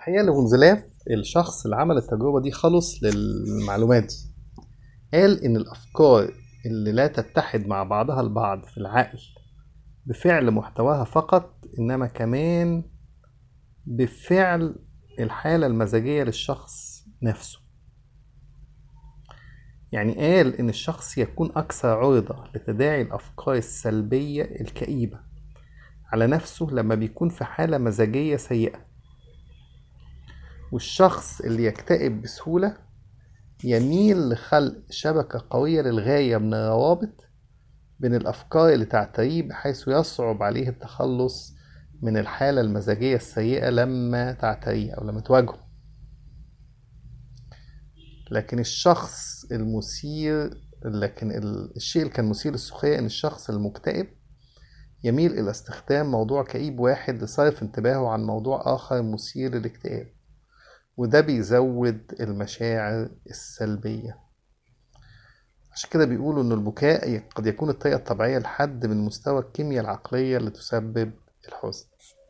الحقيقة لفونزلاف الشخص اللي عمل التجربة دي خلص للمعلومات دي قال إن الأفكار اللي لا تتحد مع بعضها البعض في العقل بفعل محتواها فقط إنما كمان بفعل الحالة المزاجية للشخص نفسه يعني قال إن الشخص يكون أكثر عرضة لتداعي الأفكار السلبية الكئيبة على نفسه لما بيكون في حالة مزاجية سيئة والشخص اللي يكتئب بسهولة يميل لخلق شبكة قوية للغاية من الروابط بين الأفكار اللي تعتريه بحيث يصعب عليه التخلص من الحالة المزاجية السيئة لما تعتريه أو لما تواجهه لكن الشخص المثير لكن الشيء اللي كان مثير للسخرية إن الشخص المكتئب يميل إلى استخدام موضوع كئيب واحد لصرف انتباهه عن موضوع آخر مثير للاكتئاب وده بيزود المشاعر السلبية عشان كده بيقولوا إن البكاء قد يكون الطريقة الطبيعية لحد من مستوى الكيمياء العقلية اللي تسبب الحزن